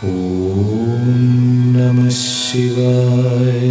ॐ नमः शिवाय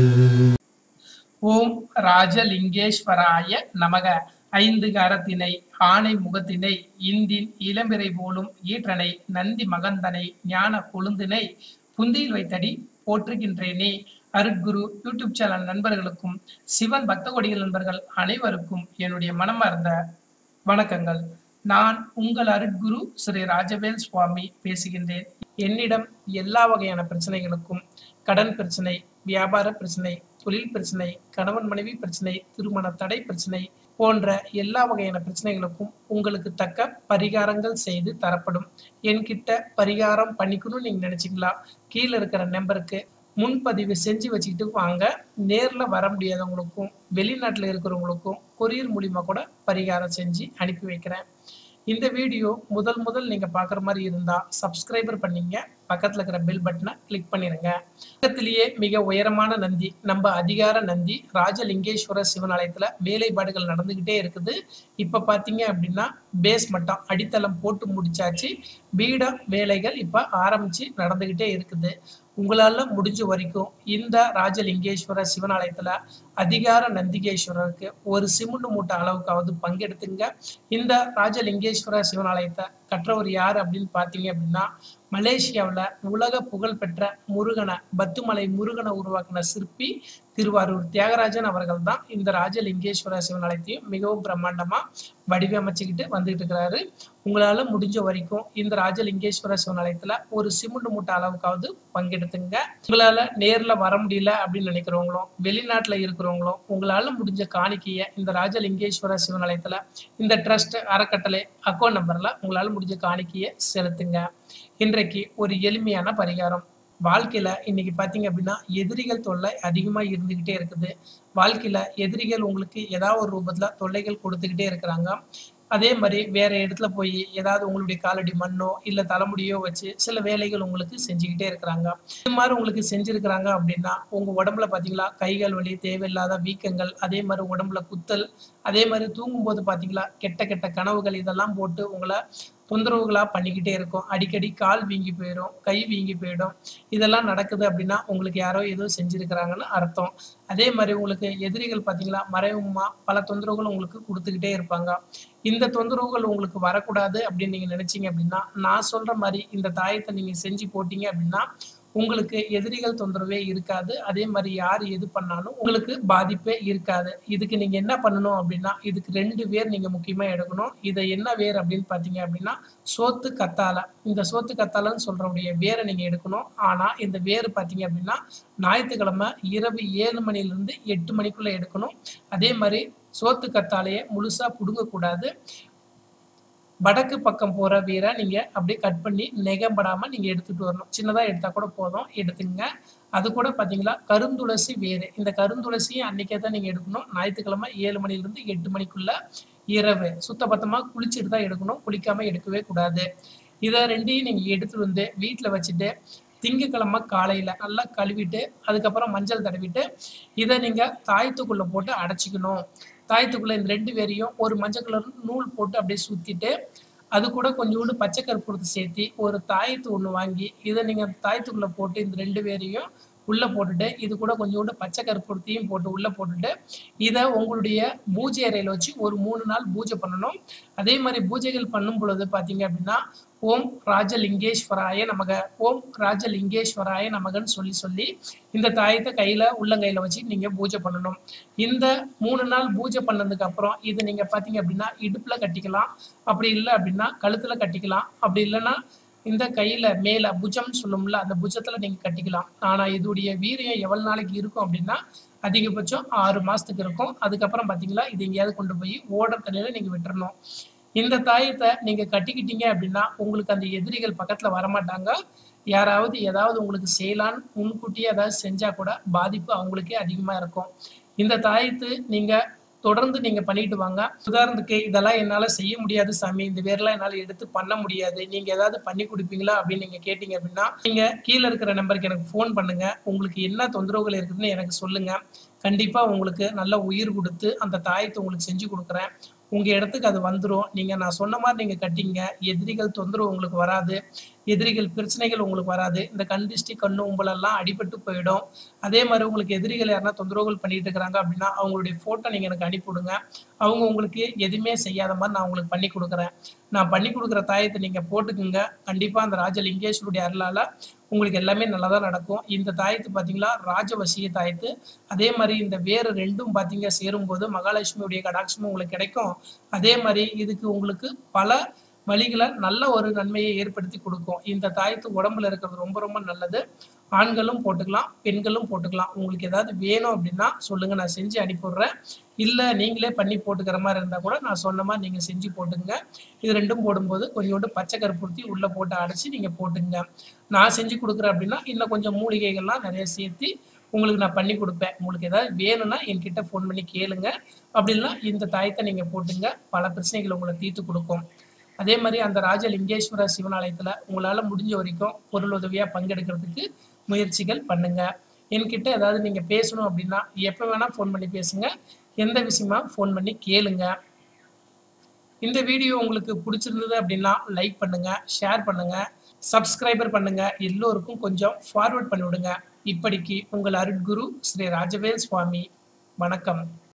ஓம் ராஜலிங்கேஸ்வராய நமக ஐந்து கரத்தினை ஆணை முகத்தினை இந்தின் இளம்பிறை போலும் ஈற்றனை நந்தி மகந்தனை ஞான கொழுந்தினை புந்தியில் வைத்தடி போற்றுகின்றேனே அருட்குரு யூடியூப் சேனல் நண்பர்களுக்கும் சிவன் பக்த கொடிகள் நண்பர்கள் அனைவருக்கும் என்னுடைய மனமார்ந்த வணக்கங்கள் நான் உங்கள் அருட்குரு ஸ்ரீ ராஜவேல் சுவாமி பேசுகின்றேன் என்னிடம் எல்லா வகையான பிரச்சனைகளுக்கும் கடன் பிரச்சனை வியாபார பிரச்சனை தொழில் பிரச்சனை கணவன் மனைவி பிரச்சனை திருமண தடை பிரச்சனை போன்ற எல்லா வகையான பிரச்சனைகளுக்கும் உங்களுக்கு தக்க பரிகாரங்கள் செய்து தரப்படும் என்கிட்ட பரிகாரம் பண்ணிக்கணும்னு நீங்க நினைச்சீங்களா கீழே இருக்கிற நம்பருக்கு முன்பதிவு செஞ்சு வச்சுக்கிட்டு வாங்க நேர்ல வர முடியாதவங்களுக்கும் வெளிநாட்டுல இருக்கிறவங்களுக்கும் கொரியர் மூலியமா கூட பரிகாரம் செஞ்சு அனுப்பி வைக்கிறேன் இந்த வீடியோ முதல் முதல் நீங்க பார்க்குற மாதிரி இருந்தா சப்ஸ்கிரைபர் பண்ணீங்க பக்கத்துல இருக்கிற பெல் பட்டனை கிளிக் பண்ணிருங்க பக்கத்திலேயே மிக உயரமான நந்தி நம்ம அதிகார நந்தி ராஜலிங்கேஸ்வர சிவனாலயத்துல வேலைப்பாடுகள் நடந்துகிட்டே இருக்குது இப்ப பாத்தீங்க அப்படின்னா பேஸ் மட்டம் அடித்தளம் போட்டு முடிச்சாச்சு பீட வேலைகள் இப்ப ஆரம்பிச்சு நடந்துகிட்டே இருக்குது உங்களால முடிஞ்ச வரைக்கும் இந்த ராஜலிங்கேஸ்வர சிவனாலயத்துல அதிகார நந்திகேஸ்வரருக்கு ஒரு சிமெண்ட் மூட்டை அளவுக்காவது பங்கெடுத்துங்க இந்த ராஜலிங்கேஸ்வர சிவனாலயத்தை கற்றவர் யார் அப்படின்னு பார்த்தீங்க அப்படின்னா மலேசியாவில் உலக புகழ் பெற்ற முருகனை பத்துமலை முருகனை உருவாக்கின சிற்பி திருவாரூர் தியாகராஜன் அவர்கள் தான் இந்த ராஜலிங்கேஸ்வர சிவனாலயத்தையும் மிகவும் பிரம்மாண்டமா வடிவமைச்சுக்கிட்டு வந்துகிட்டு இருக்கிறாரு உங்களால முடிஞ்ச வரைக்கும் இந்த ராஜலிங்கேஸ்வர சிவனாலயத்துல ஒரு சிமெண்ட் மூட்டை அளவுக்காவது பங்கெடுத்துங்க உங்களால நேர்ல வர முடியல அப்படின்னு நினைக்கிறவங்களும் வெளிநாட்டுல இருக்கிறவங்களும் உங்களால முடிஞ்ச காணிக்கைய இந்த ராஜலிங்கேஸ்வர சிவனாலயத்துல இந்த ட்ரஸ்ட் அறக்கட்டளை அக்கௌண்ட் நம்பர்ல உங்களால முடிஞ்ச காணிக்கைய செலுத்துங்க இன்றைக்கு ஒரு எளிமையான பரிகாரம் வாழ்க்கையில இன்னைக்கு பாத்தீங்க அப்படின்னா எதிரிகள் தொல்லை அதிகமா இருந்துகிட்டே இருக்குது வாழ்க்கையில எதிரிகள் உங்களுக்கு ஏதாவது ஒரு ரூபத்துல தொல்லைகள் கொடுத்துக்கிட்டே இருக்கிறாங்க அதே மாதிரி வேற இடத்துல போய் ஏதாவது உங்களுடைய காலடி மண்ணோ இல்ல தலைமுடியோ வச்சு சில வேலைகள் உங்களுக்கு செஞ்சுக்கிட்டே இருக்கிறாங்க இது மாதிரி உங்களுக்கு செஞ்சிருக்கிறாங்க அப்படின்னா உங்க உடம்புல பாத்தீங்களா கைகள் வலி தேவையில்லாத வீக்கங்கள் அதே மாதிரி உடம்புல குத்தல் அதே மாதிரி தூங்கும்போது பாத்தீங்களா கெட்ட கெட்ட கனவுகள் இதெல்லாம் போட்டு உங்களை தொந்தரவுகளா பண்ணிக்கிட்டே இருக்கும் அடிக்கடி கால் வீங்கி போயிடும் கை வீங்கி போயிடும் இதெல்லாம் நடக்குது அப்படின்னா உங்களுக்கு யாரோ ஏதோ செஞ்சிருக்கிறாங்கன்னு அர்த்தம் அதே மாதிரி உங்களுக்கு எதிரிகள் பாத்தீங்களா மறைமுகமா பல தொந்தரவுகள் உங்களுக்கு கொடுத்துக்கிட்டே இருப்பாங்க இந்த தொந்தரவுகள் உங்களுக்கு வரக்கூடாது அப்படின்னு நீங்க நினைச்சீங்க அப்படின்னா நான் சொல்ற மாதிரி இந்த தாயத்தை நீங்க செஞ்சு போட்டீங்க அப்படின்னா உங்களுக்கு எதிரிகள் தொந்தரவே இருக்காது அதே மாதிரி யார் எது பண்ணாலும் உங்களுக்கு பாதிப்பே இருக்காது இதுக்கு நீங்க என்ன பண்ணணும் அப்படின்னா இதுக்கு ரெண்டு வேர் நீங்க முக்கியமா எடுக்கணும் இதை என்ன வேர் அப்படின்னு பாத்தீங்க அப்படின்னா சோத்து கத்தாழை இந்த சோத்து கத்தாழைன்னு சொல்றவுடைய வேரை நீங்க எடுக்கணும் ஆனா இந்த வேர் பாத்தீங்க அப்படின்னா ஞாயிற்றுக்கிழமை இரவு ஏழு மணில இருந்து எட்டு மணிக்குள்ள எடுக்கணும் அதே மாதிரி சோத்து கத்தாழையை முழுசா புடுங்கக்கூடாது வடக்கு பக்கம் போற வீரை நீங்க அப்படியே கட் பண்ணி நெகம்படாம நீங்க எடுத்துட்டு வரணும் சின்னதா எடுத்தா கூட போதும் எடுத்துங்க அது கூட பாத்தீங்களா கருந்துளசி வேறு இந்த கருந்துளசியும் அன்னைக்கே தான் நீங்க எடுக்கணும் ஞாயிற்றுக்கிழமை ஏழு மணில இருந்து எட்டு மணிக்குள்ள இரவு சுத்தபத்தமா குளிச்சுட்டு தான் எடுக்கணும் குளிக்காம எடுக்கவே கூடாது இதை ரெண்டையும் நீங்க எடுத்துட்டு வந்து வீட்டுல வச்சுட்டு திங்கக்கிழமை காலையில நல்லா கழுவிட்டு அதுக்கப்புறம் மஞ்சள் தடவிட்டு இதை நீங்க தாயத்துக்குள்ள போட்டு அடைச்சிக்கணும் தாயத்துக்குள்ள இந்த ரெண்டு பேரையும் ஒரு மஞ்சள் கலர் நூல் போட்டு அப்படியே சுத்திட்டு அது கூட கொஞ்சோண்டு பச்சை கற்பூரத்தை சேர்த்து ஒரு தாயத்து ஒன்று வாங்கி இதை நீங்க தாயத்துக்குள்ள போட்டு இந்த ரெண்டு பேரையும் உள்ள போட்டுட்டு இது கூட கொஞ்சோண்டு பச்சை கற்பூரத்தையும் போட்டு உள்ள போட்டுட்டு இதை உங்களுடைய பூஜை அறையில வச்சு ஒரு மூணு நாள் பூஜை பண்ணணும் அதே மாதிரி பூஜைகள் பண்ணும் பொழுது பாத்தீங்க அப்படின்னா ஓம் ராஜலிங்கேஸ்வராய நமக ஓம் ராஜலிங்கேஸ்வராய நமகன்னு சொல்லி சொல்லி இந்த தாயத்தை கையில உள்ளங்கையில வச்சு நீங்க பூஜை பண்ணணும் இந்த மூணு நாள் பூஜை பண்ணதுக்கு அப்புறம் இது நீங்க பாத்தீங்க அப்படின்னா இடுப்புல கட்டிக்கலாம் அப்படி இல்லை அப்படின்னா கழுத்துல கட்டிக்கலாம் அப்படி இல்லைன்னா இந்த கையில மேல புஜம் சொல்லும்ல அந்த புஜத்துல நீங்க கட்டிக்கலாம் ஆனா இதோடைய வீரியம் எவ்வளவு நாளைக்கு இருக்கும் அப்படின்னா அதிகபட்சம் ஆறு மாசத்துக்கு இருக்கும் அதுக்கப்புறம் பாத்தீங்களா இது எங்கேயாவது கொண்டு போய் ஓடுற தண்ணியில நீங்க விட்டுறணும் இந்த தாயத்தை நீங்க கட்டிக்கிட்டீங்க அப்படின்னா உங்களுக்கு அந்த எதிரிகள் பக்கத்துல வரமாட்டாங்க யாராவது ஏதாவது உங்களுக்கு செய்யலான்னு முன்கூட்டியே ஏதாவது செஞ்சா கூட பாதிப்பு அவங்களுக்கே அதிகமா இருக்கும் இந்த தாயத்து நீங்க தொடர்ந்து நீங்க பண்ணிட்டு வாங்க உதாரணத்துக்கு இதெல்லாம் என்னால செய்ய முடியாது சாமி இந்த வேர்லாம் என்னால எடுத்து பண்ண முடியாது நீங்க ஏதாவது பண்ணி கொடுப்பீங்களா அப்படின்னு நீங்க கேட்டீங்க அப்படின்னா நீங்க கீழே இருக்கிற நம்பருக்கு எனக்கு ஃபோன் பண்ணுங்க உங்களுக்கு என்ன தொந்தரவுகள் இருக்குதுன்னு எனக்கு சொல்லுங்க கண்டிப்பா உங்களுக்கு நல்ல உயிர் கொடுத்து அந்த தாயத்தை உங்களுக்கு செஞ்சு கொடுக்குறேன் உங்க இடத்துக்கு அது வந்துரும். நீங்க நான் சொன்ன மாரி நீங்க கட்டிங்க. எதிரிகள் தொந்தரவு உங்களுக்கு வராது. எதிரிகள் பிரச்சனைகள் உங்களுக்கு வராது. இந்த கண் திஷ்டி, கண்ணு உம்பலெல்லாம் அடிபட்டு போயிடும். அதே மாரி உங்களுக்கு எதிரிகள் யாருனா தொந்தரவுகள் பண்ணிட்டு இருக்கிறாங்க அப்படின்னா, அவங்களுடைய ஃபோட்டோ நீங்க எனக்கு அனுப்பி விடுங்க. அவங்க உங்களுக்கு எதுவுமே செய்யாத மாரி நான் உங்களுக்கு பண்ணி குடுக்குறேன். நான் பண்ணி குடுக்குற தாயத்த நீங்க போட்டுக்குங்க. கண்டிப்பா அந்த ராஜலிங்கேஸ்வருடைய அருளால உங்களுக்கு எல்லாமே நல்லதா நடக்கும். இந்த தாயத்து பார்த்தீங்களா, ராஜவசிய தாயத்து. அதே மாரி இந்த வேர் 2ம் பார்த்தீங்க சேரும்போது மகாலட்சுமியுடைய கடாட்சமும் உங்களுக்கு கிடைக்கும். அதே மாரி இதுக்கு உங்களுக்கு பல வழிகள நல்ல ஒரு நன்மையை ஏற்படுத்தி குடுக்கும். இந்த தாயத்து உடம்புல இருக்கிறது ரொம்ப ரொம்ப நல்லது. ஆண்களும் போட்டுக்கலாம், பெண்களும் போட்டுக்கலாம். உங்களுக்கு ஏதாவது வேணும் அப்படின்னா சொல்லுங்க. நான் செஞ்சு அனுப்பி விடுறேன். இல்ல நீங்களே பண்ணி போட்டுக்கிற மாரி இருந்தா கூட நான் சொன்ன மாரி நீங்க செஞ்சு போட்டுக்கங்க. இது 2ம் போடும்போது கொஞ்சோண்டு பச்சை கற்பூரத்தி உள்ள போட்டு அடைச்சு நீங்க போட்டுக்கங்க. நான் செஞ்சு குடுக்குறேன் அப்படின்னா, இன்னும் கொஞ்சம் மூலிகைகள்லாம் நெறைய சேர்த்தி உங்களுக்கு நான் பண்ணி குடுப்பேன். உங்களுக்கு ஏதாவது வேணும்னா என்கிட்ட ஃபோன் பண்ணி கேளுங்க. அப்படி இல்லன்னா இந்த தாயத்த நீங்க போட்டுங்க. பல பிரச்சனைகள் உங்கள தீர்த்து குடுக்கும். அதே மாரி அந்த ராஜலிங்கேஸ்வர சிவன் ஆலயத்துல உங்களால முடிஞ்ச வரைக்கும் பொருள் உதவியா பங்கெடுக்கிறதுக்கு முயற்சிகள் பண்ணுங்க. என்கிட்ட ஏதாவது நீங்க பேசணும் அப்படின்னா, எப்ப வேணா ஃபோன் பண்ணி பேசுங்க. எந்த விஷயமா ஃபோன் பண்ணி கேளுங்க. இந்த வீடியோ உங்களுக்கு புடிச்சிருந்தது அப்படின்னா, லைக் பண்ணுங்க, ஷேர் பண்ணுங்க, சப்ஸ்கிரைபர் பண்ணுங்க. எல்லோருக்கும் கொஞ்சம் ஃபார்வர்ட் பண்ணி விடுங்க. இப்படிக்கு உங்கள் அருட்குரு ஸ்ரீ ராஜவேல் சுவாமி. வணக்கம்.